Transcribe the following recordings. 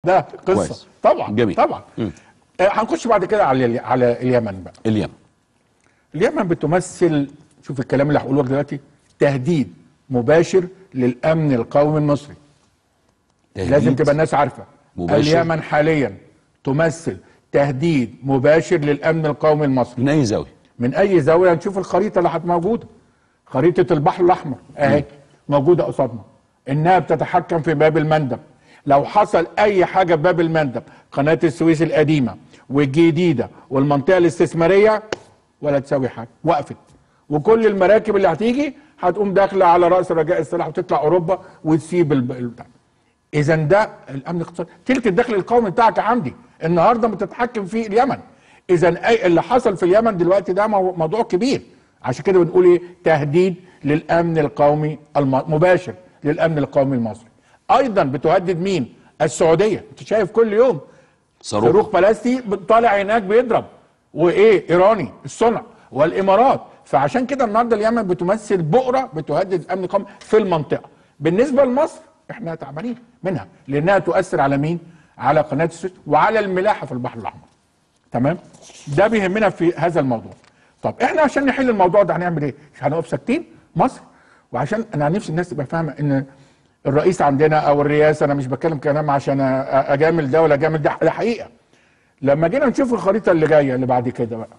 لا قصه كويس. طبعا جميل. طبعا مم. آه، هنخش بعد كده على ال- على اليمن بقى اليمن اليمن بتمثل شوف الكلام اللي هقوله لك دلوقتي تهديد مباشر للامن القومي المصري تهديد لازم تبقى الناس عارفه مباشر. اليمن حاليا تمثل تهديد مباشر للامن القومي المصري من اي زاويه من اي زاويه نشوف الخريطه اللي هت موجوده خريطه البحر الاحمر اهي موجوده قصادنا انها بتتحكم في باب المندب لو حصل اي حاجه في باب المندب قناه السويس القديمه والجديده والمنطقه الاستثماريه ولا تساوي حاجه وقفت وكل المراكب اللي هتيجي هتقوم داخله على راس رجاء السلاح وتطلع اوروبا وتسيب الب... البتاع. اذا ده الامن الاقتصادي تلك الدخل القومي بتاعك يا حمدي النهارده بتتحكم فيه اليمن اذا اي اللي حصل في اليمن دلوقتي ده مو- موضوع كبير عشان كده بنقول ايه تهديد للامن القومي الم... مباشر للامن القومي المصري ايضا بتهدد مين السعوديه انت شايف كل يوم صاروخ صاروخ بلاستي طالع هناك بيضرب وايه ايراني الصنع والامارات فعشان كده النهارده اليمن بتمثل بؤره بتهدد الامن القومي في المنطقه بالنسبه لمصر احنا تعبانين منها لانها تؤثر على مين على قناه السويس وعلى الملاحه في البحر الاحمر تمام ده بيهمنا في هذا الموضوع طب احنا عشان نحل الموضوع ده هنعمل ايه مش هنقف ساكتين مصر وعشان انا نفسي الناس تبقى فاهمه ان الرئيس عندنا او الرئاسه انا مش بتكلم كلام عشان أ- اجامل ده ولا اجامل ده ده حقيقه لما جينا نشوف الخريطه اللي جايه اللي بعد كده بقى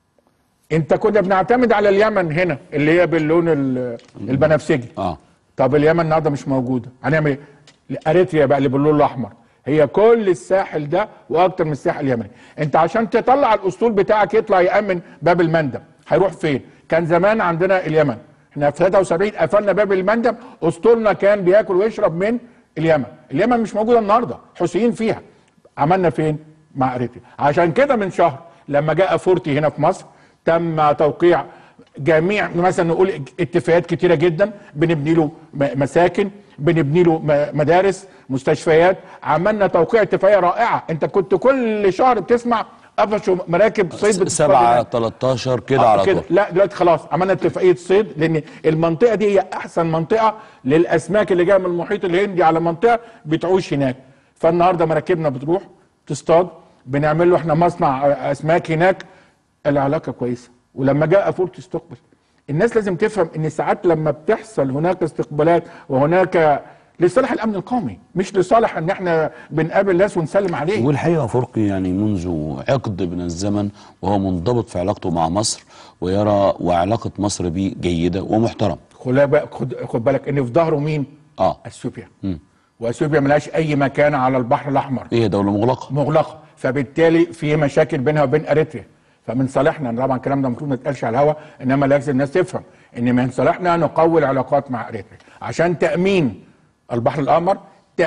انت كنا بنعتمد على اليمن هنا اللي هي باللون ال- البنفسجي اه طب اليمن النهارده مش موجوده هنعمل ايه؟ اريتريا بقى اللي باللون الاحمر هي كل الساحل ده واكتر من الساحل اليمني انت عشان تطلع الاسطول بتاعك يطلع يامن باب المندب هيروح فين كان زمان عندنا اليمن احنا في 73 قفلنا باب المندب اسطولنا كان بياكل ويشرب من اليمن اليمن مش موجوده النهارده حوثيين فيها عملنا فين مع اريتريا عشان كده من شهر لما جاء فورتي هنا في مصر تم توقيع جميع مثلا نقول اتفاقات كتيره جدا بنبني له م- مساكن بنبني له م- مدارس مستشفيات عملنا توقيع اتفاقيه رائعه انت كنت كل شهر بتسمع قفشوا مراكب صيد بتصطاد سبعة هناك. 13 كده آه، على طول لا دلوقتي خلاص عملنا اتفاقيه صيد لان المنطقه دي هي احسن منطقه للاسماك اللي جايه من المحيط الهندي على منطقه بتعوش هناك فالنهارده مراكبنا بتروح تصطاد بنعمل له احنا مصنع آه، اسماك هناك العلاقه كويسه ولما جاء فورت استقبل الناس لازم تفهم ان ساعات لما بتحصل هناك استقبالات وهناك لصالح الامن القومي مش لصالح ان احنا بنقابل ناس ونسلم عليه والحقيقه فرقي يعني منذ عقد من الزمن وهو منضبط في علاقته مع مصر ويرى وعلاقه مصر به جيده ومحترمه خد بالك خد, خد بالك ان في ظهره مين؟ اه اثيوبيا مم. واثيوبيا ملهاش اي مكان على البحر الاحمر ايه دوله مغلقه مغلقه فبالتالي في مشاكل بينها وبين اريتريا فمن صالحنا طبعا الكلام ده المفروض ما يتقالش على الهواء انما لازم الناس تفهم ان من صالحنا نقوي العلاقات مع اريتريا عشان تامين البحر الاحمر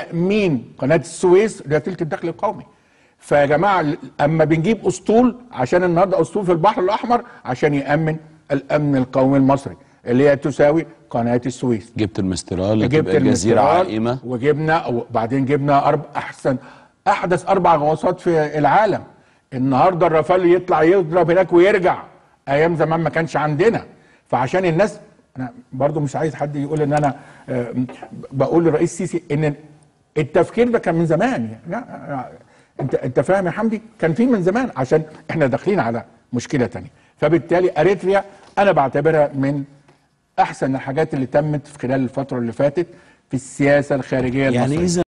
تامين قناه السويس اللي هي تلك الدخل القومي فيا جماعه اما بنجيب اسطول عشان النهارده اسطول في البحر الاحمر عشان يامن الامن القومي المصري اللي هي تساوي قناه السويس جبت المسترال جبت تبقى الجزيره المسترال عائمه وجبنا وبعدين جبنا أرب احسن احدث اربع غواصات في العالم النهارده الرافال يطلع يضرب هناك ويرجع ايام زمان ما كانش عندنا فعشان الناس انا برضو مش عايز حد يقول ان انا آه، بقول للرئيس السيسي ان التفكير ده كان من زمان يعني لا آه، انت انت فاهم يا حمدي كان في من زمان عشان احنا داخلين على مشكله تانية فبالتالي اريتريا انا بعتبرها من احسن الحاجات اللي تمت في خلال الفتره اللي فاتت في السياسه الخارجيه يعني المصريه اذا